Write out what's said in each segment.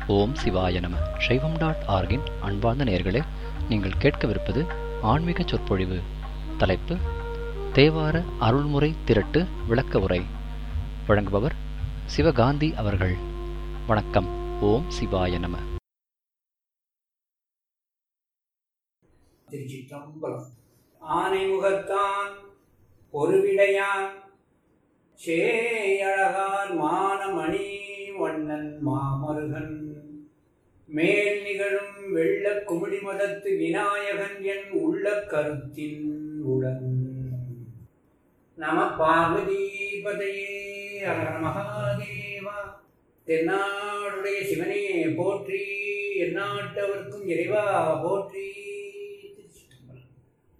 ஓம் சிவாய நம சைவம் டாட் ஆர்கின் அன்பார்ந்த நேயர்களே நீங்கள் கேட்கவிருப்பது ஆன்மீக சொற்பொழிவு தலைப்பு தேவார அருள்முறை திரட்டு விளக்க உரை வழங்குபவர் சிவகாந்தி அவர்கள் வணக்கம் ஓம் சிவாய நம திருச்சிற்றம்பலம் ஆனைமுகத்தான் பொருவிடையான் சேயழகான் மானமணி வண்ணன் மாமருகன் மேல் நிகழும் வெள்ள குமிழி மதத்து விநாயகன் என் உள்ள கருத்தின் உடன் நம பார்வதீபதையே அகர மகாதேவா தென்னாடுடைய சிவனே போற்றி எந்நாட்டவர்க்கும் இறைவா போற்றி திருச்சிற்றம்பலம்.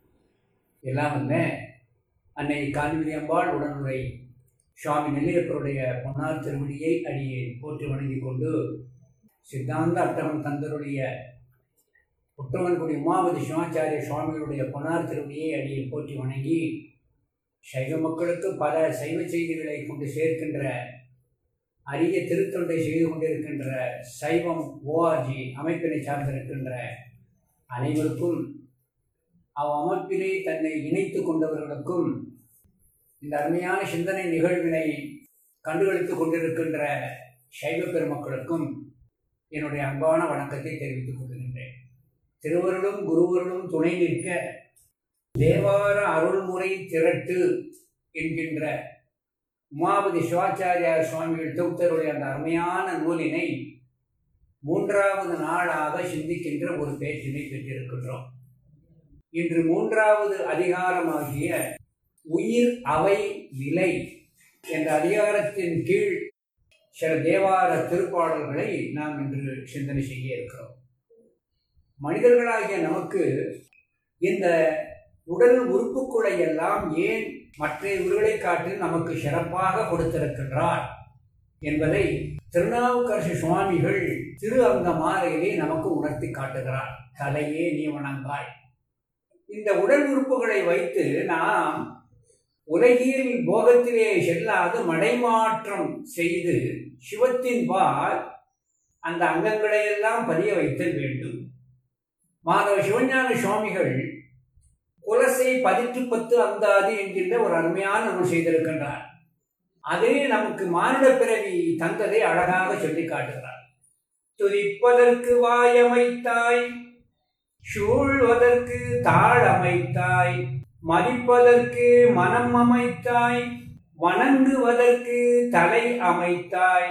எல்லாம் வந்த அன்னை காந்திமதி அம்பாள் உடனுரை சுவாமி நெல்லையப்பருடைய பொன்னார் திருவடியை அடியே போற்றி வணங்கிக் கொண்டு சித்தாந்த அட்டகம் தந்தருடைய புற்றவன்குடி உமாபதி சிவாச்சாரிய சுவாமிகளுடைய பொன்னார் திருவடியை அடியை போற்றி வணங்கி சைவ மக்களுக்கு பல சைவ செய்திகளை கொண்டு சேர்க்கின்ற அரிய திருத்தொண்டை செய்து கொண்டிருக்கின்ற சைவம் ஓஆர்ஜி அமைப்பினை சார்ந்திருக்கின்ற அனைவருக்கும் அவ் அமைப்பிலே தன்னை இணைத்து கொண்டவர்களுக்கும் இந்த அருமையான சிந்தனை நிகழ்வினை கண்டுகளித்துக் கொண்டிருக்கின்ற சைவ பெருமக்களுக்கும் என்னுடைய அன்பான வணக்கத்தை தெரிவித்துக் கொள்கின்றேன் திருவருளும் குருவருளும் துணை நிற்க தேவார அருள்முறை திரட்டு என்கின்ற உமாபதி சிவாச்சாரியார் சுவாமிகள் தொகுத்தருடைய அந்த அருமையான நூலினை மூன்றாவது நாளாக சிந்திக்கின்ற ஒரு பேச்சினை பெற்றிருக்கின்றோம் இன்று மூன்றாவது அதிகாரமாகிய உயிர் அவை நிலை என்ற அதிகாரத்தின் கீழ் சில தேவார திருப்பாடல்களை நாம் இன்று சிந்தனை செய்ய இருக்கிறோம் மனிதர்களாகிய நமக்கு இந்த உடல் உறுப்புக்குலை எல்லாம் ஏன் மற்ற உருளை காட்டில் நமக்கு சிறப்பாக கொடுத்திருக்கின்றார் என்பதை திருநாவுக்கரசு சுவாமிகள் திரு அங்க மாலையிலே நமக்கு உணர்த்தி காட்டுகிறார் தலையே நீ வணங்காய் இந்த உடல் உறுப்புகளை வைத்து நாம் உலகில் போகத்திலே செல்லாது மடைமாற்றம் செய்து சிவத்தின் பால் அந்த அங்கங்களை எல்லாம் பதிய வைத்தல் வேண்டும் மாதவ சிவஞான சுவாமிகள் குலசை பதிற்று பத்து அந்தாதி என்கின்ற ஒரு அருமையான நூல் செய்திருக்கின்றார் அதே நமக்கு மானிட பிறவி தந்ததை அழகாக சொல்லி காட்டுகிறார் துதிப்பதற்கு வாயமைத்தாய் சூழ்வதற்கு தாழ் அமைத்தாய் மதிப்பதற்கு மனம் அமைத்தாய் வணங்குவதற்கு தலை அமைத்தாய்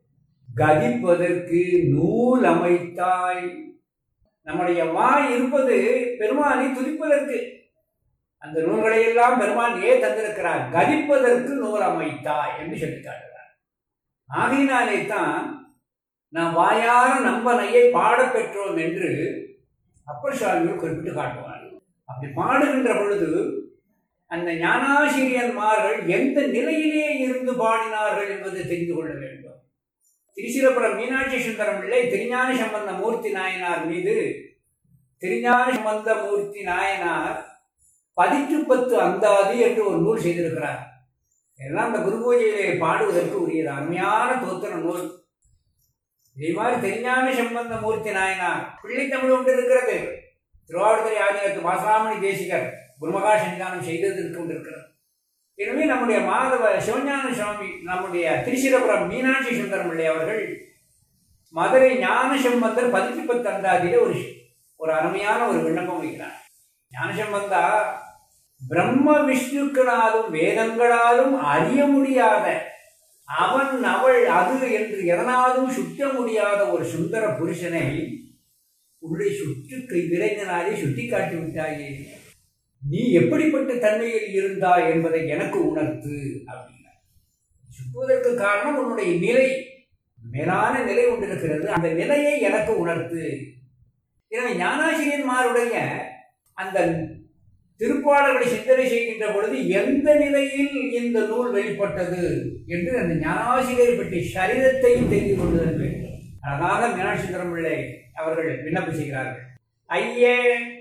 கதிப்பதற்கு நூல் அமைத்தாய் நம்முடைய வாய் இருப்பது பெருமானை துதிப்பதற்கு அந்த நூல்களை எல்லாம் பெருமான் ஏன் தந்திருக்கிறார் கதிப்பதற்கு நூல் அமைத்தாய் என்று சொல்லி காட்டுகிறார் ஆகையினாலே தான் நாம் வாயார நம்பனையை பாடப் பெற்றோம் என்று அப்பர் சுவாமிகள் குறிப்பிட்டு காட்டுவார் அப்படி பாடுகின்ற பொழுது அந்த ஞானாசிரியன்மார்கள் எந்த நிலையிலே இருந்து பாடினார்கள் என்பதை தெரிந்து கொள்ள வேண்டும் திருச்சிரபுரம் மீனாட்சி சுந்தரம் பிள்ளை திருஞான சம்பந்த மூர்த்தி நாயனார் மீது திருஞான சம்பந்த மூர்த்தி நாயனார் பதிற்று பத்து அந்தாதி என்று ஒரு நூல் செய்திருக்கிறார் எல்லாம் அந்த குரு பூஜையிலே பாடுவதற்கு உரியது அருமையான தோத்திர நூல் இதே மாதிரி திருஞான சம்பந்த மூர்த்தி நாயனார் பிள்ளை தமிழ் ஒன்று இருக்கிறது திருவாவூர்துறை ஆதினத்து மாசாமணி தேசிகர் குருமகா சன்னிதானம் செய்ததற்கு கொண்டிருக்கிறது எனவே நம்முடைய மாதவ சிவஞான சுவாமி நம்முடைய திருச்சிரபுரம் மீனாட்சி சுந்தரம் பிள்ளை அவர்கள் மதுரை ஞான சம்பந்தர் பதிற்று பத்து அந்தாதியில ஒரு ஒரு அருமையான ஒரு விண்ணப்பம் வைக்கிறார் ஞானசம்பந்தா பிரம்ம விஷ்ணுக்களாலும் வேதங்களாலும் அறிய முடியாத அவன் அவள் அது என்று எதனாலும் சுற்ற முடியாத ஒரு சுந்தர புருஷனை உள்ளே சுற்று விரைந்தனாலே சுட்டி காட்டி விட்டாயே நீ எப்படிப்பட்ட தன்மையில் இருந்தாய் என்பதை எனக்கு உணர்த்து அப்படின்னா சுற்றுவதற்கு காரணம் உன்னுடைய நிலை மேலான நிலை கொண்டிருக்கிறது அந்த நிலையை எனக்கு உணர்த்து எனவே ஞானாசிரியன்மாருடைய அந்த திருப்பாடல்களை சிந்தனை செய்கின்ற பொழுது எந்த நிலையில் இந்த நூல் வெளிப்பட்டது என்று அந்த ஞானாசிரியர் பற்றி சரீரத்தையும் தெரிந்து கொள்ளுதல் வேண்டும் அழகாக மீனாட்சி சுந்தரம் பிள்ளை அவர்கள் விண்ணப்பம் செய்கிறார்கள் ஐயே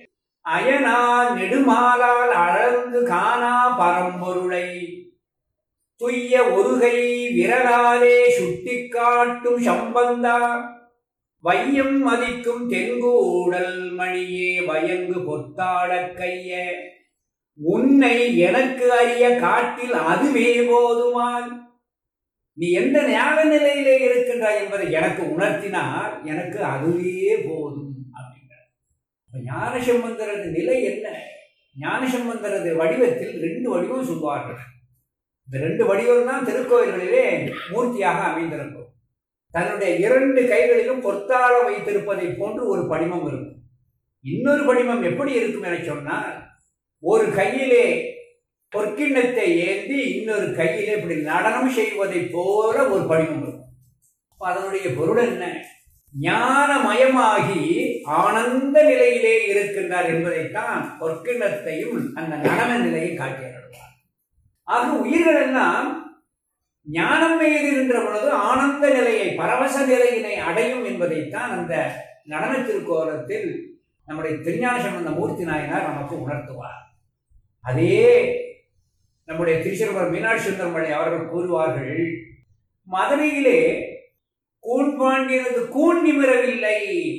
அயனால் நெடுமாலால் அளந்து காணா பரம்பொருளை துய்ய ஒருகை விரலாலே சுட்டிக்காட்டும் சம்பந்தா வையம் மதிக்கும் தெங்கூடல் மணியே வயங்கு பொத்தாள கைய உன்னை எனக்கு அறிய காட்டில் அதுவே போதுமான் நீ எந்த ஞான நிலையிலே இருக்கின்றாய் என்பதை எனக்கு உணர்த்தினால் எனக்கு அதுவே போதும் அப்படிங்கிறார் இப்ப ஞான சம்பந்தரது நிலை என்ன ஞான சம்பந்தரது வடிவத்தில் ரெண்டு வடிவம் சொல்வார்கள் இந்த ரெண்டு வடிவம் தான் திருக்கோயில்களிலே மூர்த்தியாக அமைந்திருக்கும் தன்னுடைய இரண்டு கைகளிலும் பொத்தாளம் வைத்திருப்பதை போன்று ஒரு படிமம் இருக்கும் இன்னொரு படிமம் எப்படி இருக்கும் என சொன்னால் ஒரு கையிலே பொற்கிண்ணத்தை ஏந்தி இன்னொரு கையிலே இப்படி நடனம் செய்வதை போல ஒரு படிமம் இருக்கும் அப்ப அதனுடைய பொருள் என்ன ஞானமயமாகி ஆனந்த நிலையிலே இருக்கின்றார் என்பதைத்தான் பொற்கிண்ணத்தையும் அந்த நடன நிலையை காட்டியிருக்கிறார் ஆக உயிர்கள் எல்லாம் ஞானம் எய்துகின்ற பொழுது ஆனந்த நிலையை பரவச நிலையினை அடையும் என்பதைத்தான் அந்த நடன திருக்கோலத்தில் நம்முடைய திருஞான சம்பந்த மூர்த்தி நாயனார் நமக்கு உணர்த்துவார் அதே நம்முடைய திருச்சிரபுரம் மீனாட்சி சுந்தரமலை அவர்கள் கூறுவார்கள் மதுரையிலே கூன் பாண்டியனது கூன் நிமிரவில்லை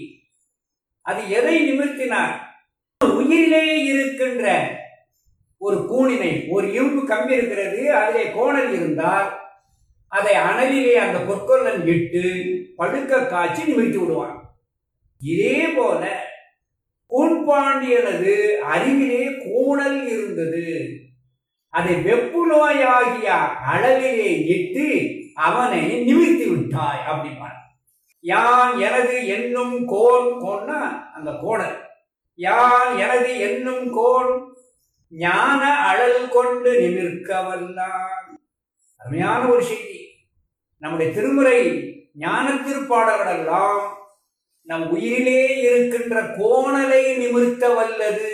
அது எதை நிமிர்த்தினார் உயிரிலே இருக்கின்ற ஒரு கூனினை ஒரு இரும்பு கம்பி இருக்கிறது அதிலே கோணல் இருந்தால் அதை அனலிலே அந்த பொற்கொல்லன் இட்டு படுக்க காய்ச்சி நிமிர்த்தி விடுவான் இதே போல கூன்பாண்டியனது அறிவிலே கூணல் இருந்தது அதை வெப்பு நோயாகிய அளவிலே இட்டு அவனை நிமிர்த்தி விட்டாய் அப்படிப்பான் யான் எனது என்னும் கோல் கோன்னா அந்த கோணல் யான் எனது என்னும் கோல் ஞான அழல் கொண்டு நிமிர்க்க வல்லான் அருமையான ஒரு செய்தி நம்முடைய திருமுறை ஞான திருப்பாடல்களெல்லாம் நம் உயிரிலே இருக்கின்ற கோணலை நிமிர்த்த வல்லது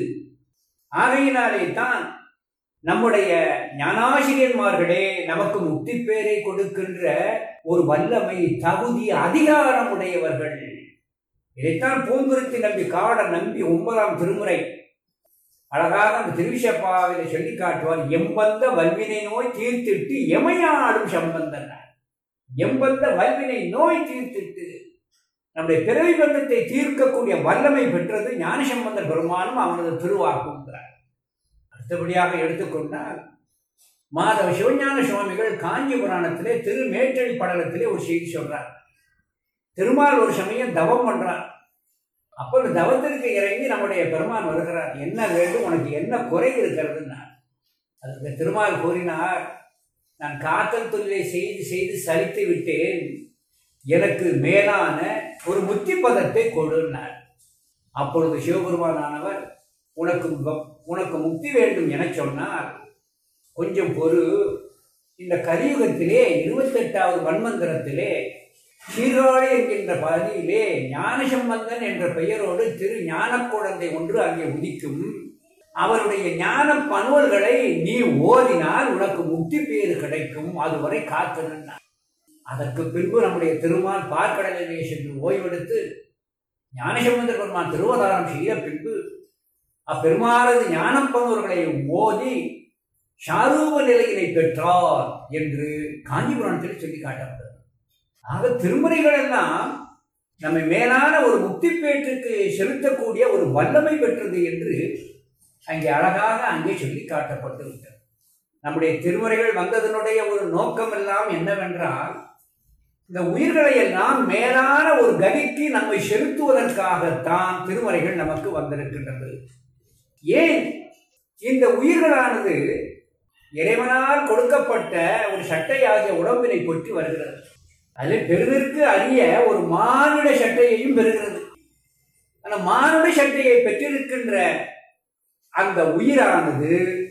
ஆகையினாலே தான் நம்முடைய ஞானாசிரியன்மார்களே நமக்கு முக்தி பேரை கொடுக்கின்ற ஒரு வல்லமை தகுதி அதிகாரம் உடையவர்கள் இதைத்தான் பூங்குருத்தி நம்பி காட நம்பி ஒன்பதாம் திருமுறை அழகாக அந்த திருவிஷப்பாவில சொல்லி காட்டுவார் எம்பந்த வல்வினை நோய் தீர்த்திட்டு எமையாடும் சம்பந்தன் எம்பந்த வல்வினை நோய் தீர்த்திட்டு நம்முடைய பிறவி பந்தத்தை தீர்க்கக்கூடிய வல்லமை பெற்றது ஞானசம்பந்தர் பெருமானும் அவனது திருவாக்குங்கிறார் அடுத்தபடியாக எடுத்துக்கொண்டால் மாதவ சிவஞான சுவாமிகள் காஞ்சி புராணத்திலே திருமேற்றடி படலத்திலே ஒரு செய்தி சொல்றார் திருமால் ஒரு சமயம் தவம் பண்றார் அப்போ இந்த தவத்திற்கு இறங்கி நம்முடைய பெருமான் வருகிறார் என்ன வேண்டும் உனக்கு என்ன குறை இருக்கிறதுன்னா அதுக்கு திருமால் கூறினார் நான் காத்தல் தொழிலை செய்து செய்து சலித்து விட்டேன் எனக்கு மேலான ஒரு முத்தி பதத்தை கொடுனார் அப்பொழுது சிவபெருமானானவர் உனக்கு வ- உனக்கு முக்தி வேண்டும் என சொன்னார் கொஞ்சம் பொறு இந்த கலியுகத்திலே இருபத்தெட்டாவது மன்மந்திரத்திலே சீர்காழி என்கின்ற பகுதியிலே ஞானசம்பந்தன் என்ற பெயரோடு திரு ஞான குழந்தை ஒன்று அங்கே உதிக்கும் அவருடைய ஞான பனுவல்களை நீ ஓதினால் உனக்கு முக்தி பேறு கிடைக்கும் அதுவரை காத்திருந்தார் அதற்கு பின்பு நம்முடைய திருமால் பார்க்கடலிலே சென்று ஓய்வெடுத்து ஞானசம்பந்தர் பெருமான் திருவதாரம் செய்த பின்பு அப்பெருமானது ஞானப்பனவர்களை ஓதி ஷாரூப நிலையினை பெற்றார் என்று காஞ்சிபுராணத்தில் சொல்லி காட்டப்பட்டது ஆக திருமுறைகள் எல்லாம் நம்மை மேலான ஒரு முக்தி பேற்றுக்கு செலுத்தக்கூடிய ஒரு வல்லமை பெற்றது என்று அங்கே அழகாக அங்கே சொல்லி காட்டப்பட்டு விட்டது நம்முடைய திருமுறைகள் வந்ததனுடைய ஒரு நோக்கம் எல்லாம் என்னவென்றால் இந்த உயிர்களை எல்லாம் மேலான ஒரு கதிக்கு நம்மை செலுத்துவதற்காகத்தான் திருமுறைகள் நமக்கு வந்திருக்கின்றது ஏன் இந்த உயிர்களானது இறைவனால் கொடுக்கப்பட்ட ஒரு சட்டையாகிய உடம்பினை பற்றி வருகிறது அதில் பெறுதற்கு அறிய ஒரு மானுட சட்டையையும் பெறுகிறது அந்த மானுட சட்டையை பெற்றிருக்கின்ற அந்த உயிரானது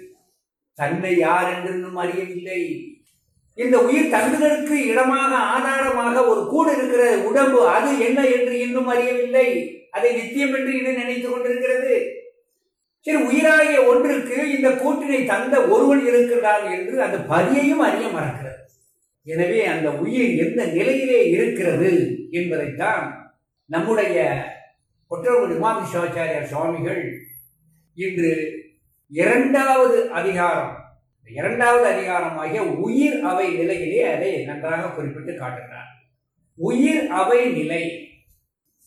தன்னை யார் என்று இன்னும் அறியவில்லை இந்த உயிர் தங்குதற்கு இடமாக ஆதாரமாக ஒரு கூடு இருக்கிற உடம்பு அது என்ன என்று இன்னும் அறியவில்லை அதை நித்தியம் என்று இன்னும் நினைத்துக் கொண்டிருக்கிறது சரி உயிராகிய ஒன்றுக்கு இந்த கூட்டினை தந்த ஒருவன் இருக்கிறான் என்று அந்த பதியையும் அறிய மறக்கிறது எனவே அந்த உயிர் எந்த நிலையிலே இருக்கிறது என்பதைத்தான் நம்முடைய கொற்றவர்கள் உமாமி சிவாச்சாரியார் சுவாமிகள் இன்று இரண்டாவது அதிகாரம் இந்த இரண்டாவது அதிகாரமாகிய உயிர் அவை நிலையிலே அதை நன்றாக குறிப்பிட்டு காட்டுகிறார் உயிர் அவை நிலை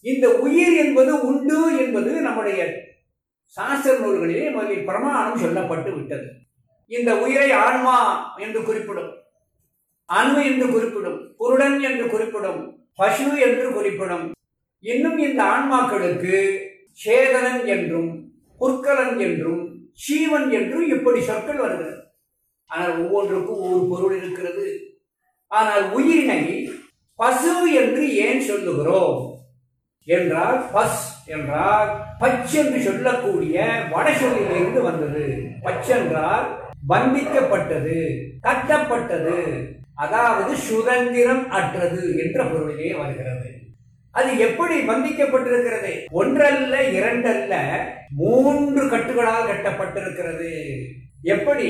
இந்த உயிர் என்பது உண்டு என்பது நம்முடைய சாஸ்திர நூல்களிலே முதலில் பிரமாணம் சொல்லப்பட்டு விட்டது இந்த உயிரை ஆன்மா என்று குறிப்பிடும் அணு என்று குறிப்பிடும் குருடன் என்று குறிப்பிடும் பசு என்று குறிப்பிடும் இன்னும் இந்த ஆன்மாக்களுக்கு சேதனன் என்றும் புற்கலன் என்றும் சீவன் என்றும் இப்படி சொற்கள் வருகிறது ஆனால் ஒவ்வொன்றுக்கும் ஒவ்வொரு பொருள் இருக்கிறது ஆனால் உயிரினை பசு என்று ஏன் சொல்லுகிறோம் என்றால் பஸ் என்றால் பச் என்று சொல்லக்கூடிய வட சொல்லிலிருந்து வந்தது பச் என்றால் பந்திக்கப்பட்டது கட்டப்பட்டது அதாவது சுதந்திரம் அற்றது என்ற பொருளிலே வருகிறது அது எப்படி பந்திக்கப்பட்டிருக்கிறது ஒன்றல்ல இரண்டல்ல மூன்று கட்டுகளால் கட்டப்பட்டிருக்கிறது எப்படி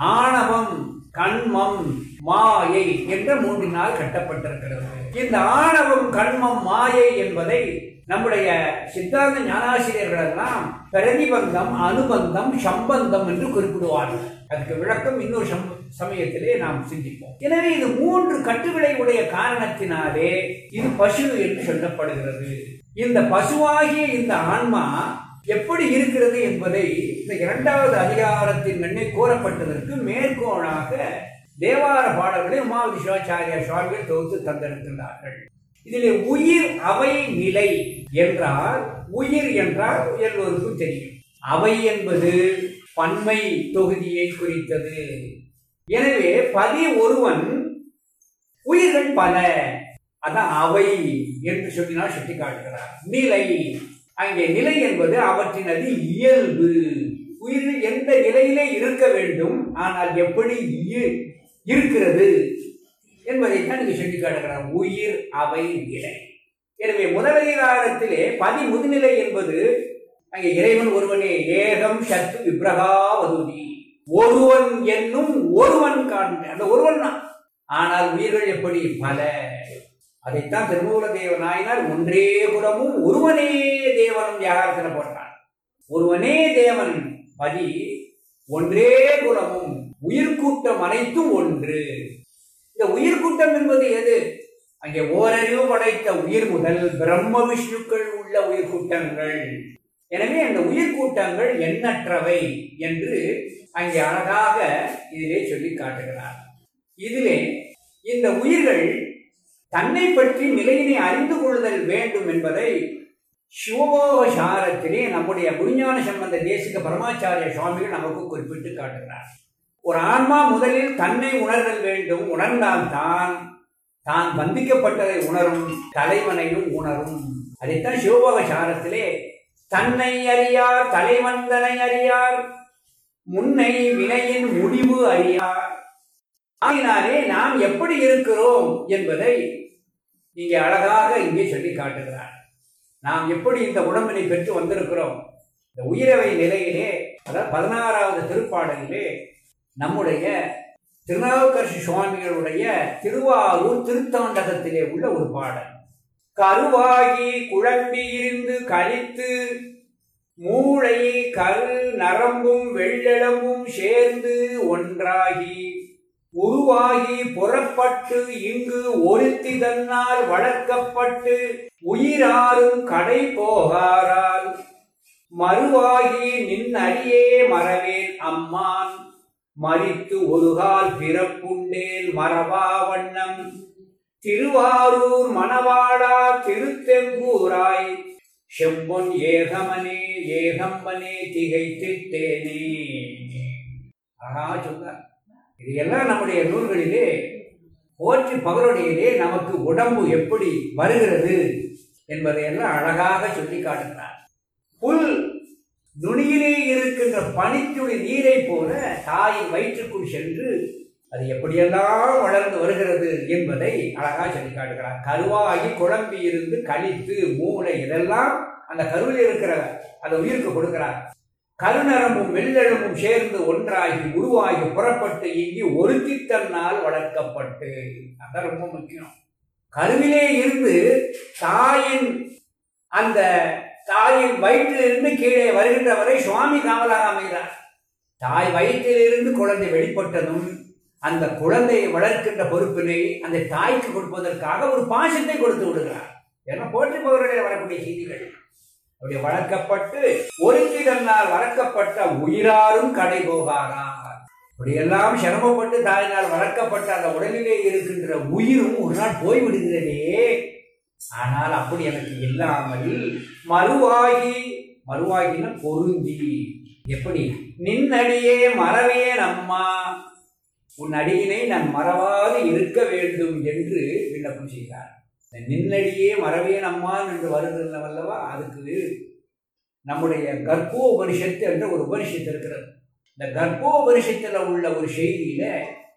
ஆணவம் கண்மம் மாயை என்ற மூன்றினால் கட்டப்பட்டிருக்கிறது இந்த ஆணவம் கண்மம் மாயை என்பதை நம்முடைய சித்தாந்த ஞானாசிரியர்கள் எல்லாம் பிரதிபந்தம் அனுபந்தம் சம்பந்தம் என்று குறிப்பிடுவார்கள் அதுக்கு விளக்கம் இன்னொரு சம்- சமயத்திலே நாம் சிந்திப்போம் எனவே இது மூன்று கட்டுகளை உடைய காரணத்தினாலே இது பசு என்று சொல்லப்படுகிறது இந்த பசுவாகிய இந்த ஆன்மா எப்படி இருக்கிறது என்பதை இந்த இரண்டாவது அதிகாரத்தின் முன்னே கூறப்பட்டதற்கு மேற்கோளாக தேவார பாடல்களை உமாவதி சிவாச்சாரியா சுவாமிகள் தொகுத்து தந்திருக்கின்றார்கள் இதிலே உயிர் அவை நிலை என்றால் உயிர் என்றால் எல்லோருக்கும் தெரியும் அவை என்பது பன்மை தொகுதியை குறித்தது எனவே பதி ஒருவன் உயிர்கள் பல அதான் அவை என்று சொல்லினால் சுட்டி காட்டுகிறார் நிலை அங்கே நிலை என்பது அவற்றினது இயல்பு உயிர்கள் எந்த நிலையிலே இருக்க வேண்டும் ஆனால் எப்படி இய- இருக்கிறது என்பதைத்தான் இங்கு சொல்லி காட்டுகிறார் உயிர் அவை நிலை எனவே முதலதிகாரத்திலே பதி முதுநிலை என்பது அங்கே இறைவன் ஒருவனே ஏகம் சத்து விப்ரகாவதுதி ஒருவன் என்னும் ஒருவன் காண்க அந்த ஒருவன் தான் ஆனால் உயிர்கள் எப்படி பல அதைத்தான் திருமூல தேவ நாயனார் ஒன்றே குலமும் ஒருவனே தேவனும் வியாகாரத்தில் போட்டான் ஒருவனே தேவன் பதி ஒன்றே குலமும் உயிர்கூட்டம் அனைத்தும் ஒன்று இந்த உயிர்கூட்டம் என்பது எது அங்கே ஓரறிவு படைத்த உயிர் முதல் பிரம்ம விஷ்ணுக்கள் உள்ள உயிர்கூட்டங்கள் எனவே அந்த உயிர்கூட்டங்கள் எண்ணற்றவை என்று அங்கே அழகாக இதிலே சொல்லி காட்டுகிறார் இதிலே இந்த உயிர்கள் தன்னை பற்றி நிலையினை அறிந்து கொள்ளுதல் வேண்டும் என்பதை சிவபோகசாரத்திலே நம்முடைய குருஞான சம்பந்த தேசிக பரமாச்சாரிய சுவாமிகள் நமக்கு குறிப்பிட்டு காட்டுகிறார் ஒரு ஆன்மா முதலில் தன்னை உணர்தல் வேண்டும் உணர்ந்தால்தான் தான் பந்திக்கப்பட்டதை உணரும் தலைவனையும் உணரும் அதைத்தான் சிவபோகசாரத்திலே தன்னை அறியார் தலைவன் தன்னை அறியார் முன்னை வினையின் முடிவு அறியார் ஆகினாலே நாம் எப்படி இருக்கிறோம் என்பதை இங்கே அழகாக இங்கே சொல்லி காட்டுகிறார் நாம் எப்படி இந்த உடம்பினை பெற்று வந்திருக்கிறோம் இந்த உயிரவை நிலையிலே அதாவது பதினாறாவது திருப்பாடலிலே நம்முடைய திருநாவுக்கரசு சுவாமிகளுடைய திருவாரூர் திருத்தாண்டகத்திலே உள்ள ஒரு பாடல் கருவாகி குழம்பி இருந்து கழித்து மூளை கரு நரம்பும் வெள்ளெலும்பும் சேர்ந்து ஒன்றாகி உருவாகி புறப்பட்டு இங்கு ஒருத்தி தன்னால் வளர்க்கப்பட்டு உயிராரும் கடை போகாரால் மறுவாகி நின்னடியே மறவேன் அம்மான் மறித்து ஒருகால் பிறப்புண்டேல் மரபா வண்ணம் திருவாரூர் மணவாடா திருத்தெங்கூராய் செம்பொன் ஏகமனே ஏகம்பனே திகைத்திட்டேனே அழகா சொன்னார் இது எல்லாம் நம்முடைய நூல்களிலே போற்றி பகருடையிலே நமக்கு உடம்பு எப்படி வருகிறது என்பதையெல்லாம் அழகாக சொல்லி காட்டுகிறார் புல் நுனியிலே இருக்கின்ற பனித்துளி நீரை போல தாயின் வயிற்றுக்குள் சென்று அது எப்படியெல்லாம் வளர்ந்து வருகிறது என்பதை அழகா சொல்லி காட்டுகிறார் கருவாகி குழம்பி இருந்து கழித்து மூளை இதெல்லாம் அந்த கருவில் இருக்கிற அந்த உயிருக்கு கொடுக்கிறார் கருநரம்பும் வெள்ளெழும்பும் சேர்ந்து ஒன்றாகி உருவாகி புறப்பட்டு இங்கு ஒருத்தி தன்னால் வளர்க்கப்பட்டு அதான் ரொம்ப முக்கியம் கருவிலே இருந்து தாயின் அந்த தாயின் வயிற்றிலிருந்து கீழே வருகின்ற வரை சுவாமி காவலாக அமைகிறார் தாய் வயிற்றிலிருந்து குழந்தை வெளிப்பட்டதும் அந்த குழந்தையை வளர்க்கின்ற பொறுப்பினை அந்த தாய்க்கு கொடுப்பதற்காக ஒரு பாசத்தை கொடுத்து விடுகிறார் என போற்றி பகவர்களே வரக்கூடிய செய்திகள் அப்படி வளர்க்கப்பட்டு ஒருங்கி தன்னால் வளர்க்கப்பட்ட உயிராரும் கடை போகாரார் இப்படியெல்லாம் சிரமப்பட்டு தாயினால் வளர்க்கப்பட்ட அந்த உடலிலே இருக்கின்ற உயிரும் ஒரு நாள் போய்விடுகிறதே ஆனால் அப்படி எனக்கு இல்லாமல் மறுவாகி மறுவாகின பொருந்தி எப்படி நின்னடியே மறவேன் அம்மா உன் அடியினை நான் மறவாது இருக்க வேண்டும் என்று விண்ணப்பம் செய்தார் இந்த நின்னடியே மறவேன் அம்மா என்று வருகிறது அல்லவா அதுக்கு நம்முடைய கர்ப்போபனிஷத்து என்ற ஒரு உபனிஷத்து இருக்கிறது இந்த கர்ப்போபனிஷத்தில் உள்ள ஒரு செய்தியில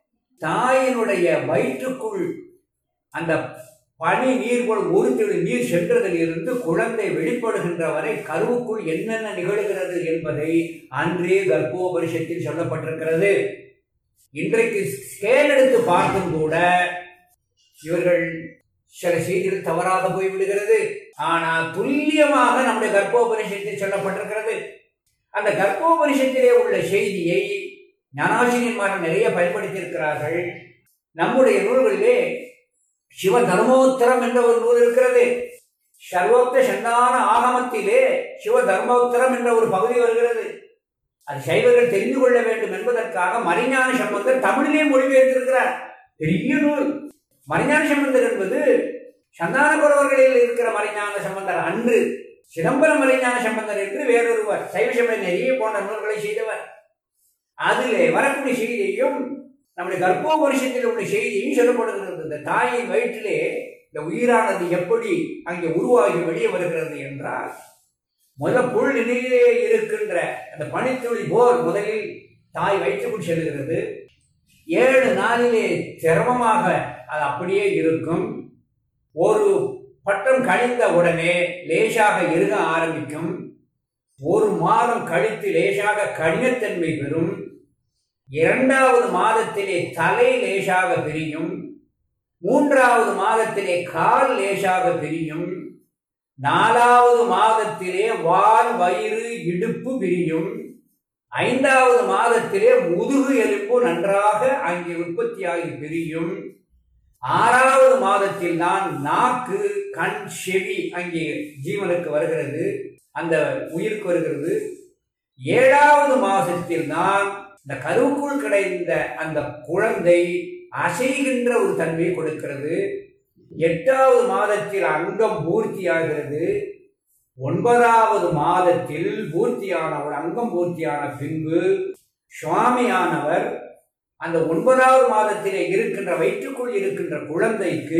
தாயினுடைய வயிற்றுக்குள் அந்த பனி நீர் போல் ஒரு துளி நீர் சென்றதிலிருந்து குழந்தை வெளிப்படுகின்ற வரை கருவுக்குள் என்னென்ன நிகழ்கிறது என்பதை அன்றே கர்ப்போபனிஷத்தில் சொல்லப்பட்டிருக்கிறது இன்றைக்கு ஸ்கேல் எடுத்து பார்த்தும் கூட இவர்கள் சில செய்திகள் தவறாக போய்விடுகிறது ஆனால் துல்லியமாக நம்முடைய கர்ப்போபனிஷத்தில் சொல்லப்பட்டிருக்கிறது அந்த கர்ப்போபனிஷத்திலே உள்ள செய்தியை ஞானாசிரியன்மார்கள் நிறைய பயன்படுத்தியிருக்கிறார்கள் நம்முடைய நூல்களிலே சிவ தர்மோத்தரம் என்ற ஒரு நூல் இருக்கிறது சர்வோக்த சந்தான ஆகமத்திலே சிவ தர்மோத்தரம் என்ற ஒரு பகுதி வருகிறது அது சைவர்கள் தெரிந்து கொள்ள வேண்டும் என்பதற்காக மறைஞான சம்பந்தர் தமிழிலே மொழிபெயர்த்திருக்கிறார் பெரிய நூல் மறைஞான சம்பந்தர் என்பது சந்தான குறவர்களில் இருக்கிற மறைஞான சம்பந்தர் அன்று சிதம்பரம் மறைஞான சம்பந்தர் என்று வேறொருவர் சைவ சமய நெறிய போன்ற நூல்களை செய்தவர் அதிலே வரக்கூடிய செய்தியையும் நம்முடைய கர்ப்போபரிஷத்தில் உள்ள செய்தியும் சொல்லப்படுகிறது இந்த தாயின் வயிற்றிலே இந்த உயிரானது எப்படி அங்கே உருவாகி வெளியே வருகிறது என்றால் முதல்ல புல் நிலையிலே இருக்கின்ற அந்த பனித்துளி போல் முதலில் தாய் வயிற்றுக்குள் செல்கிறது ஏழு நாளிலே சிரமமாக அது அப்படியே இருக்கும் ஒரு பட்டம் கழிந்த உடனே லேசாக இருக ஆரம்பிக்கும் ஒரு மாதம் கழித்து லேசாக கடினத்தன்மை பெறும் இரண்டாவது மாதத்திலே தலை லேசாக பிரியும் மூன்றாவது மாதத்திலே கால் லேசாக பிரியும் நாலாவது மாதத்திலே வால் வயிறு இடுப்பு பிரியும் ஐந்தாவது மாதத்திலே முதுகு எலும்பு நன்றாக அங்கே உற்பத்தியாகி பிரியும் ஆறாவது மாதத்தில் தான் நாக்கு கண் செவி அங்கே ஜீவனுக்கு வருகிறது அந்த உயிருக்கு வருகிறது ஏழாவது மாதத்தில் தான் இந்த கருவுக்குள் கிடைந்த அந்த குழந்தை அசைகின்ற ஒரு தன்மையை கொடுக்கிறது எட்டாவது மாதத்தில் அங்கம் பூர்த்தியாகிறது ஒன்பதாவது மாதத்தில் பூர்த்தியான ஒரு அங்கம் பூர்த்தியான பின்பு சுவாமியானவர் அந்த ஒன்பதாவது மாதத்திலே இருக்கின்ற வயிற்றுக்குள் இருக்கின்ற குழந்தைக்கு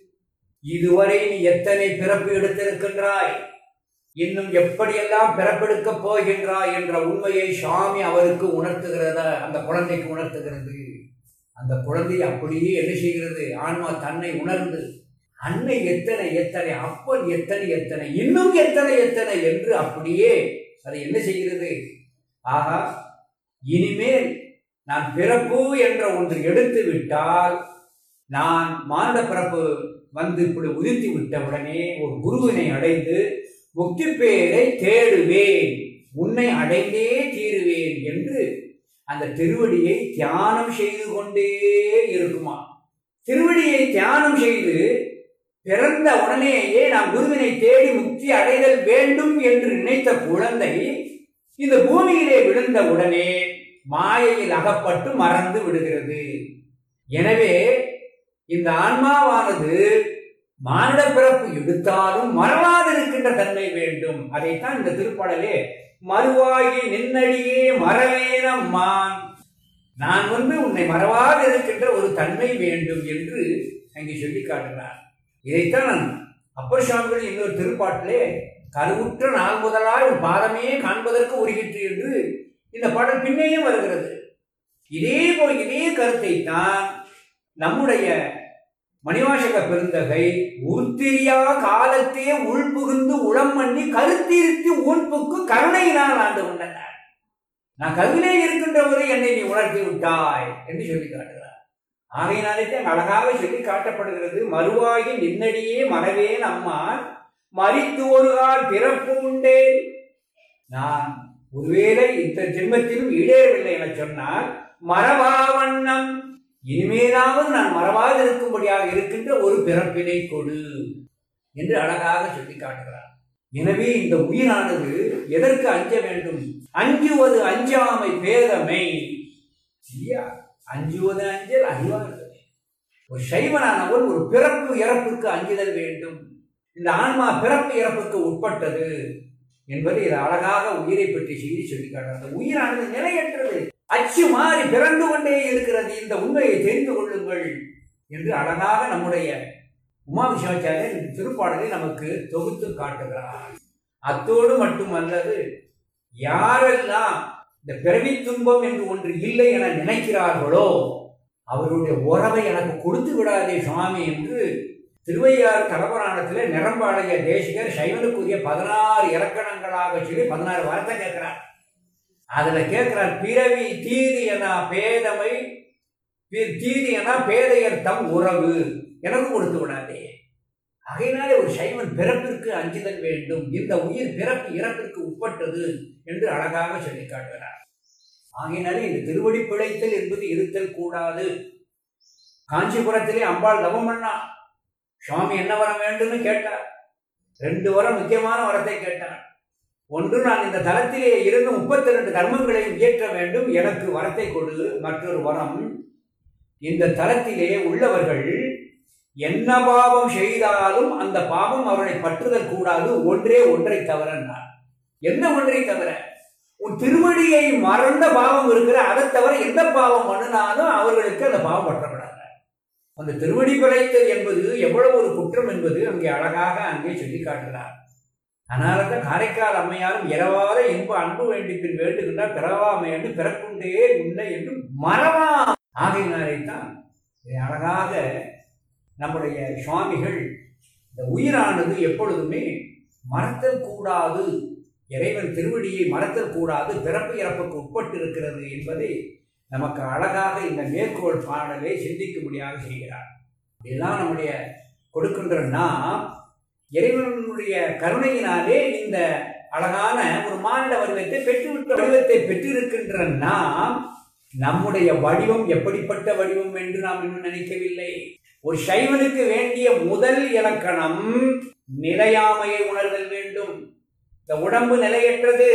இதுவரை நீ எத்தனை பிறப்பு எடுத்திருக்கின்றாய் இன்னும் எப்படியெல்லாம் பிறப்பெடுக்கப் போகின்றாய் என்ற உண்மையை சுவாமி அவருக்கு உணர்த்துகிறத அந்த குழந்தைக்கு உணர்த்துகிறது அந்த குழந்தை அப்படியே என்ன செய்கிறது ஆன்மா தன்னை உணர்ந்து அன்னை எத்தனை எத்தனை அப்பன் எத்தனை எத்தனை இன்னும் எத்தனை எத்தனை என்று அப்படியே அதை என்ன செய்கிறது ஆகா இனிமேல் நான் பிறப்பு என்ற ஒன்று எடுத்து விட்டால் நான் மானிட பிறப்பு வந்து இப்படி உதித்து விட்ட உடனே ஒரு குருவினை அடைந்து முக்தி பேரை தேடுவேன் உன்னை அடைந்தே தீருவேன் என்று அந்த திருவடியை தியானம் செய்து கொண்டே இருக்குமா திருவடியை தியானம் செய்து பிறந்த உடனேயே நான் குருவினை தேடி முக்தி அடைதல் வேண்டும் என்று நினைத்த குழந்தை இந்த பூமியிலே விழுந்த உடனே மாயையில் அகப்பட்டு மறந்து விடுகிறது எனவே இந்த ஆன்மாவானது மானிட பிறப்பு எடுத்தாலும் மறவாதிருக்கின்ற தன்மை வேண்டும் அதைத்தான் இந்த திருப்பாடலே மறுவாகி நின்னடியே மறவேனம்மான் நான் வந்து உன்னை மறவாது இருக்கின்ற ஒரு தன்மை வேண்டும் என்று அங்கே சொல்லி காட்டுகிறார் இதைத்தான் நான் அப்பர் சுவாமிகள் இன்னொரு திருப்பாட்டிலே கருவுற்ற நாள் முதலாய் உன் பாதமே காண்பதற்கு உருகிற்று என்று இந்த பாடல் பின்னேயும் வருகிறது இதே போல் இதே கருத்தை தான் நம்முடைய மணிவாசக பெருந்தகை உருத்திரியா காலத்தே உள்புகுந்து உளம் பண்ணி கருத்திருத்தி உள்புக்கு கருணையினால் ஆண்டு கொண்டனர் நான் கருவிலே இருக்கின்றவரை என்னை நீ உணர்த்தி விட்டாய் என்று சொல்லி காட்டுகிறார் ஆகையினாலே தான் அழகாக சொல்லி காட்டப்படுகிறது மறுவாகி நின்னடியே மறவேன் அம்மா மறித்து ஒரு கால் பிறப்பு உண்டே நான் ஒருவேளை இந்த ஜென்மத்திலும் ஈடேறவில்லை என சொன்னால் மரபாவண்ணம் இனிமேலாவது நான் மறவாது இருக்கும்படியாக இருக்கின்ற ஒரு பிறப்பினை கொடு என்று அழகாக சொல்லி காட்டுகிறார் எனவே இந்த உயிரானது எதற்கு அஞ்ச வேண்டும் அஞ்சுவது அஞ்சாமை பேதமை சரியா அஞ்சுவது அஞ்சல் அறிவார்கள் ஒரு சைவனானவன் ஒரு பிறப்பு இறப்புக்கு அஞ்சுதல் வேண்டும் இந்த ஆன்மா பிறப்பு இறப்புக்கு உட்பட்டது என்பதை இது அழகாக உயிரை பற்றி செய்தி சொல்லி காட்டுறது உயிரானது நிலையற்றது அச்சு மாறி பிறந்து கொண்டே இருக்கிறது இந்த உண்மையை தெரிந்து கொள்ளுங்கள் என்று அழகாக நம்முடைய உமாபிஷாச்சாரியர் இந்த திருப்பாடலை நமக்கு தொகுத்து காட்டுகிறார் அத்தோடு மட்டுமல்லது யாரெல்லாம் இந்த பிறவி துன்பம் என்று ஒன்று இல்லை என நினைக்கிறார்களோ அவருடைய உறவை எனக்கு கொடுத்து விடாதே சுவாமி என்று திருவையாறு தலபுராணத்தில் நிரம்பாளைய தேசிகர் சைவனுக்குரிய பதினாறு இலக்கணங்களாக சொல்லி பதினாறு வார்த்தை கேட்கிறார் அதுல கேட்கிறார் பிறவி தீது என பேதமை பி- தீது என பேதையர் தம் உறவு எனக்கு கொடுத்து விடாதே ஆகையினாலே ஒரு சைவன் பிறப்பிற்கு அஞ்சுதல் வேண்டும் இந்த உயிர் பிறப்பு இறப்பிற்கு உட்பட்டது என்று அழகாக சொல்லி காட்டுகிறார் ஆகையினாலே இந்த திருவடி பிழைத்தல் என்பது இருத்தல் கூடாது காஞ்சிபுரத்திலே அம்பாள் தவம் பண்ணா சுவாமி என்ன வரம் வேண்டும்னு கேட்டார் ரெண்டு வரம் முக்கியமான வரத்தை கேட்டார் ஒன்று நான் இந்த தலத்திலே இருந்து முப்பத்தி ரெண்டு கர்மங்களையும் இயற்ற வேண்டும் எனக்கு வரத்தை கொடு மற்றொரு வரம் இந்த தலத்திலே உள்ளவர்கள் என்ன பாவம் செய்தாலும் அந்த பாவம் அவர்களை பற்றுதல் கூடாது ஒன்றே ஒன்றை தவிரன்னார் என்ன ஒன்றை தவிர உன் திருவடியை மறந்த பாவம் இருக்கிற அதை தவிர எந்த பாவம் பண்ணினாலும் அவர்களுக்கு அந்த பாவம் பற்றப்படாது அந்த திருவடி பிழைத்தல் என்பது எவ்வளவு ஒரு குற்றம் என்பது அங்கே அழகாக அங்கே சொல்லி காட்டுகிறார் அதனால தான் காரைக்கால் அம்மையாரும் இரவாத இன்ப அன்பு வேண்டி பின் வேண்டுகின்றார் பிறவாமை என்று பிறக்குண்டே உன்னை என்று மறவா ஆகையினாலே தான் இதை அழகாக நம்முடைய சுவாமிகள் இந்த உயிரானது எப்பொழுதுமே மறத்தல் கூடாது இறைவன் திருவடியை மறத்தல் கூடாது பிறப்பு இறப்புக்கு உட்பட்டு இருக்கிறது என்பதை நமக்கு அழகாக இந்த மேற்கோள் பாடலை சிந்திக்கும்படியாக செய்கிறார் இதுதான் நம்முடைய கொடுக்கின்ற நாம் இறைவனுடைய கருணையினாலே இந்த அழகான ஒரு மானிட வடிவத்தை பெற்றுவிட்ட வடிவத்தை பெற்றிருக்கின்ற நாம் நம்முடைய வடிவம் எப்படிப்பட்ட வடிவம் என்று நாம் இன்னும் நினைக்கவில்லை ஒரு சைவனுக்கு வேண்டிய முதல் இலக்கணம் நிலையாமையை உணர்தல் வேண்டும் இந்த உடம்பு நிலையற்றது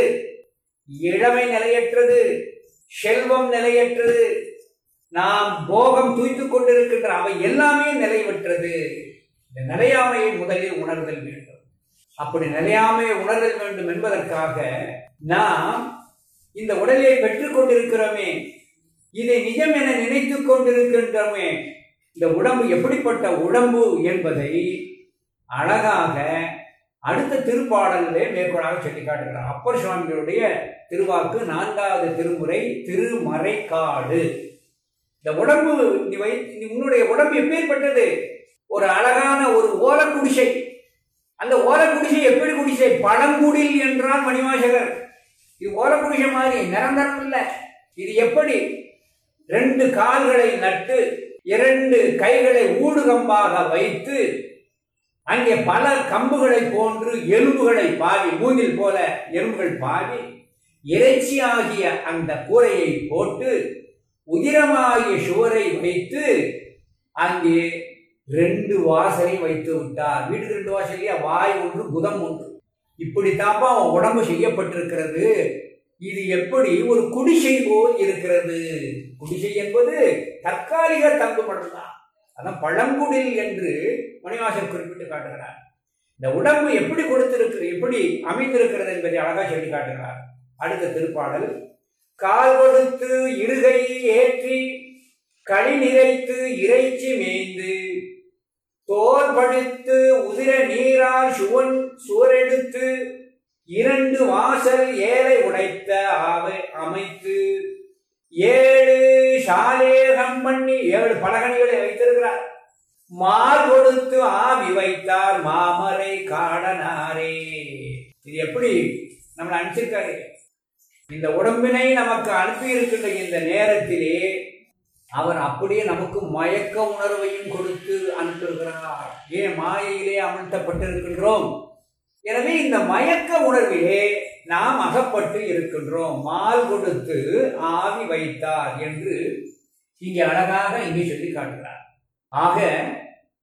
இளமை நிலையற்றது செல்வம் நிலையற்றது நாம் போகம் தூய்த்துக் கொண்டிருக்கின்ற அவை எல்லாமே நிலைவற்றது இந்த நிலையாமையை முதலில் உணர்தல் வேண்டும் அப்படி நிலையாமையை உணர்தல் வேண்டும் என்பதற்காக நாம் இந்த உடலை பெற்றுக் கொண்டிருக்கிறோமே இதை நிஜம் என நினைத்துக் கொண்டிருக்கின்றோமே இந்த உடம்பு எப்படிப்பட்ட உடம்பு என்பதை அழகாக அடுத்த திருப்பாடலிலே மேற்கோளாக சொல்லி காட்டுகிறார் அப்பர் சுவாமிகளுடைய திருவாக்கு நான்காவது திருமுறை திருமறைக்காடு இந்த உடம்பு நீ வை நீ உன்னுடைய உடம்பு எப்பேற்பட்டது ஒரு அழகான ஒரு ஓலக்குடிசை அந்த ஓலக்குடிசை எப்படி குடிசை பழங்குடில் என்றால் மணிவாசகர் இது ஓலக்குடிசை மாதிரி நிரந்தரம் இல்லை இது எப்படி ரெண்டு கால்களை நட்டு இரண்டு கைகளை ஊடுகம்பாக வைத்து அங்கே பல கம்புகளை போன்று எலும்புகளை பாவி மூங்கில் போல எலும்புகள் பாவி இறைச்சி ஆகிய அந்த கூரையை போட்டு உதிரமாகிய சுவரை வைத்து அங்கே ரெண்டு வாசலை வைத்து விட்டார் வீட்டுக்கு ரெண்டு வாசலையா வாய் ஒன்று குதம் ஒன்று இப்படித்தாப்பா அவன் உடம்பு செய்யப்பட்டிருக்கிறது இது எப்படி ஒரு குடிசை போல் இருக்கிறது குடிசை என்பது தற்காலிக தங்குமிடம் தான் அதான் பழங்குடில் என்று மணிவாசர் குறிப்பிட்டு காட்டுகிறார் இந்த உடம்பு எப்படி கொடுத்திருக்கு எப்படி அமைந்திருக்கிறது என்பதை அழகா சொல்லி காட்டுகிறார் அடுத்த திருப்பாடல் கால் கொடுத்து இருகை ஏற்றி களி நிறைத்து இறைச்சி மேய்ந்து தோல் படுத்து உதிர நீரால் சுவன் சுவரெடுத்து இரண்டு வாசல் ஏழை உடைத்த ஆவை அமைத்து ஏழு சாலேகம் பண்ணி ஏழு பலகணிகளை வைத்திருக்கிறார் மால் கொடுத்து ஆவி வைத்தார் மாமரை காடனாரே இது எப்படி நம்மளை அனுப்பிச்சிருக்காரு இந்த உடம்பினை நமக்கு அனுப்பி இருக்கின்ற இந்த நேரத்திலே அவர் அப்படியே நமக்கு மயக்க உணர்வையும் கொடுத்து அனுப்புகிறார் ஏன் மாயையிலே அமர்த்தப்பட்டிருக்கின்றோம் எனவே இந்த மயக்க உணர்விலே நாம் அகப்பட்டு இருக்கின்றோம் மால் கொடுத்து ஆவி வைத்தார் என்று இங்கே அழகாக இங்கே சொல்லி காட்டுகிறார் ஆக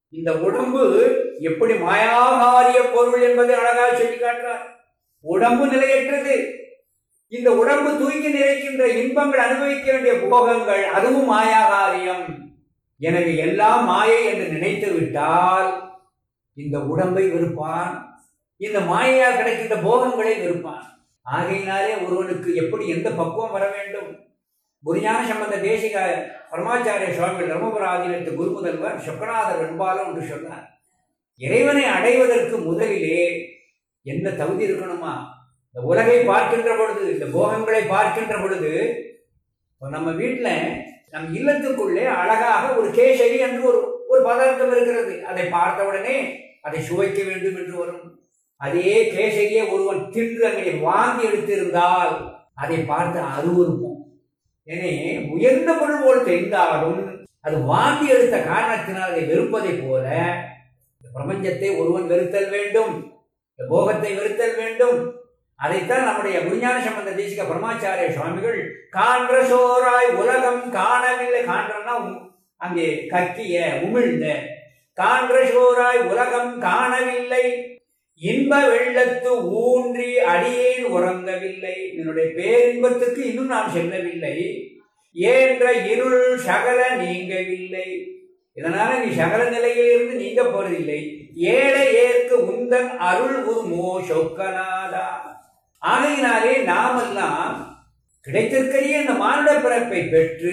இந்த உடம்பு எப்படி மாயாகாரிய பொருள் என்பதை அழகாக சொல்லி காட்டுறார் உடம்பு நிலையற்றது இந்த உடம்பு தூக்கி நிறைக்கின்ற இன்பங்கள் அனுபவிக்க வேண்டிய போகங்கள் அதுவும் மாயாகாரியம் எனவே எல்லாம் மாயை என்று நினைத்து விட்டால் இந்த உடம்பை வெறுப்பான் இந்த மாயையால் கிடைக்கின்ற போகங்களை வெறுப்பான் ஆகையினாலே ஒருவனுக்கு எப்படி எந்த பக்குவம் வர வேண்டும் குருஞான சம்பந்த தேசிக பரமாச்சாரிய சுவாமிகள் தர்மபுராதீனத்து குரு முதல்வர் சொக்கநாதர் வெண்பாலம் என்று சொன்னார் இறைவனை அடைவதற்கு முதலிலே என்ன தகுதி இருக்கணுமா இந்த உலகை பார்க்கின்ற பொழுது இந்த போகங்களை பார்க்கின்ற பொழுது இப்போ நம்ம வீட்டில் நம் இல்லத்துக்குள்ளே அழகாக ஒரு கேசரி என்று ஒரு ஒரு பதார்த்தம் இருக்கிறது அதை பார்த்த உடனே அதை சுவைக்க வேண்டும் என்று வரும் அதே கேசரியை ஒருவன் தின்று அங்கே வாந்தி எடுத்திருந்தால் அதை பார்த்து அருவருப்போம் எனவே உயர்ந்த பொருள் போல் தெரிந்தாலும் அது வாந்தி எடுத்த காரணத்தினால் அதை வெறுப்பதை போல இந்த பிரபஞ்சத்தை ஒருவன் வெறுத்தல் வேண்டும் இந்த போகத்தை வெறுத்தல் வேண்டும் அதைத்தான் நம்முடைய குருஞான சம்பந்த தேசிக பரமாச்சாரிய சுவாமிகள் காண்ற சோராய் உலகம் காணவில்லை காண்றன்னா உம்- அங்கே கக்கிய உமிழ்ந்த காண்ற சோராய் உலகம் காணவில்லை இன்ப வெள்ளத்து ஊன்றி அடியேன் உறங்கவில்லை என்னுடைய பேரின்பத்துக்கு இன்னும் நான் செல்லவில்லை ஏன்ற இருள் சகல நீங்கவில்லை இதனால நீ சகல நிலையிலிருந்து நீங்க போறதில்லை ஏழை ஏற்கு உந்தன் அருள் உருமோ சொக்கநாதா ஆகையினாலே நாமெல்லாம் கிடைத்திருக்கிற இந்த மானுட பிறப்பை பெற்று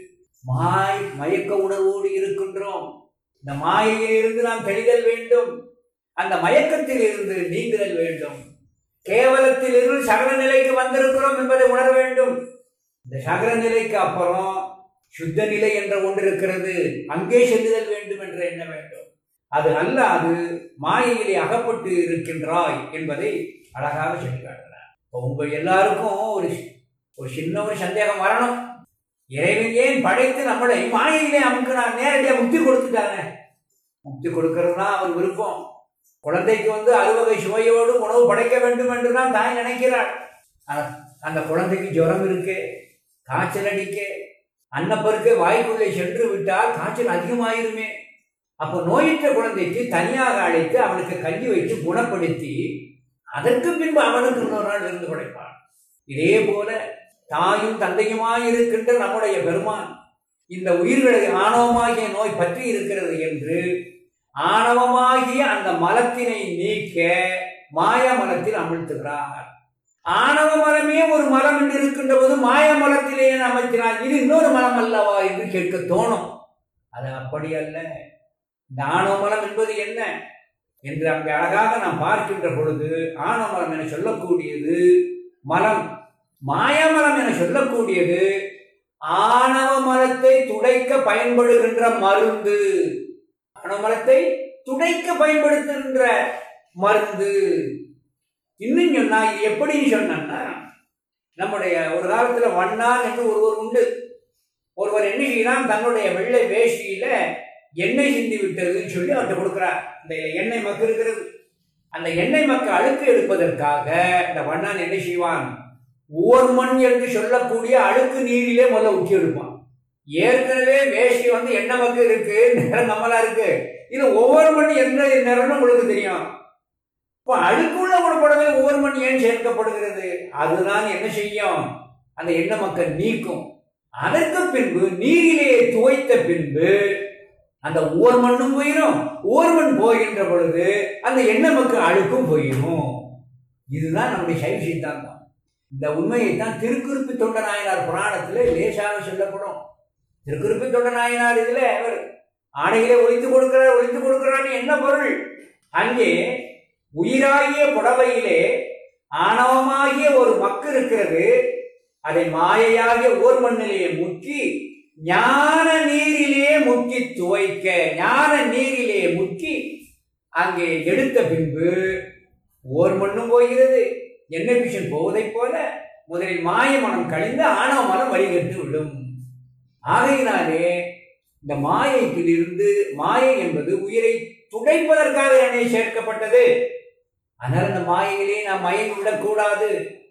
மாய் மயக்க உணர்வோடு இருக்கின்றோம் இந்த மாயையிலிருந்து நாம் தெளிதல் வேண்டும் அந்த மயக்கத்தில் இருந்து நீங்குதல் வேண்டும் கேவலத்தில் இருந்து சகல நிலைக்கு வந்திருக்கிறோம் என்பதை உணர வேண்டும் இந்த சகல நிலைக்கு அப்புறம் சுத்த நிலை என்ற ஒன்று இருக்கிறது அங்கே செல்லுதல் வேண்டும் என்று எண்ண வேண்டும் அது அல்லாது மாயையிலே அகப்பட்டு இருக்கின்றாய் என்பதை அழகாக சொல்லி காட்டுறார் இப்போ உங்க எல்லாருக்கும் ஒரு ஒரு சின்ன ஒரு சந்தேகம் வரணும் இறைவன் ஏன் படைத்து நம்மளை மாயையிலே அமுக்கினார் நேரடியாக முக்தி கொடுத்துட்டாங்க முக்தி கொடுக்கறதுனா அவர் விருப்பம் குழந்தைக்கு வந்து அறுவகை சுவையோடு உணவு படைக்க வேண்டும் என்று தான் தாய் நினைக்கிறாள் ஆனா, அந்த குழந்தைக்கு ஜுரம் இருக்கு காய்ச்சல் அடிக்க அன்னப்பருக்கே வாய்க்குள்ளே சென்று விட்டால் காய்ச்சல் அதிகமாயிருமே அப்போ நோயற்ற குழந்தைக்கு தனியாக அழைத்து அவனுக்கு கஞ்சி வைத்து குணப்படுத்தி அதற்கு பின்பு அவனுக்கு இன்னொரு நாள் இருந்து படைப்பான் இதே போல தாயும் தந்தையுமாய் இருக்கின்ற நம்முடைய பெருமான் இந்த உயிர்களை ஆணவமாகிய நோய் பற்றி இருக்கிறது என்று ஆணவமாகிய அந்த மலத்தினை நீக்க மாய மலத்தில் அமிழ்த்துகிறார் ஆணவ மலமே ஒரு மலம் என்று இருக்கின்ற போது மாய மலத்திலே அமைக்கிறார் இது இன்னொரு மலம் அல்லவா என்று கேட்க தோணும் அது அப்படி அல்ல இந்த ஆணவ மலம் என்பது என்ன என்று அங்கே அழகாக நாம் பார்க்கின்ற பொழுது ஆணவ மலம் என சொல்லக்கூடியது மலம் மாயமலம் என சொல்லக்கூடியது ஆணவ மலத்தை துடைக்க பயன்படுகின்ற மருந்து ஆணவ மலத்தை துடைக்க பயன்படுத்துகின்ற மருந்து இன்னும் சொன்னா இது எப்படின்னு சொன்னா நம்முடைய ஒரு காலத்துல வண்ணான் என்று ஒருவர் உண்டு ஒருவர் என்ன செய்யலாம் தன்னுடைய வெள்ளை வேஷ்டியில எண்ணெய் சிந்தி விட்டதுன்னு சொல்லி அவர்கிட்ட கொடுக்குறார் இந்த எண்ணெய் மக்கு இருக்கிறது அந்த எண்ணெய் மக்கு அழுக்கு எடுப்பதற்காக இந்த வண்ணான் என்ன செய்வான் ஓர்மண் என்று சொல்லக்கூடிய அழுக்கு நீரிலே முதல்ல ஊற்றி எடுப்பான் ஏற்கனவே வேஷ்டி வந்து எண்ணெய் மக்கு இருக்கு நிறம் நம்மளா இருக்கு இது ஒவ்வொரு மணி எந்த நிறம்னு உங்களுக்கு தெரியும் இப்போ அழுக்குள்ள ஒரு புடவை ஒவ்வொரு மணி ஏன் சேர்க்கப்படுகிறது அதுதான் என்ன செய்யும் அந்த எண்ணெய் மக்கள் நீக்கும் அதற்கு பின்பு நீரிலே துவைத்த பின்பு அந்த ஓர் மண்ணும் போயிடும் ஓர் மண் போகின்ற பொழுது அந்த எண்ணெய் மக்கள் அழுக்கும் போயிடும் இதுதான் நம்முடைய சைவ சித்தாந்தம் இந்த உண்மையை தான் திருக்குறிப்பு தொண்ட நாயனார் புராணத்திலே லேசாக சொல்லப்படும் திருக்குறிப்பு தொண்ட நாயனார் இதுல அவர் ஆடையிலே ஒழித்து கொடுக்கிறார் ஒழித்து கொடுக்கிறார் என்ன பொருள் அங்கே உயிராகிய புடவையிலே ஆணவமாகிய ஒரு மக்கு இருக்கிறது அதை மாயையாகிய ஓர் மண்ணிலே முக்கி ஞான நீரிலே முக்கி துவைக்க ஞான நீரிலே முக்கி அங்கே எடுத்த பின்பு ஓர் மண்ணும் போகிறது எண்ணெய் பிஷன் போவதைப் போல முதலில் மாய மனம் கழிந்து ஆணவ மனம் வழிகட்டு விடும் ஆகையினாலே இந்த மாயைக்கிலிருந்து மாயை என்பது உயிரை துடைப்பதற்காக என்னை சேர்க்கப்பட்டது ஆனால் அந்த மாயையிலே நாம் மயங்கி விடக்கூடாது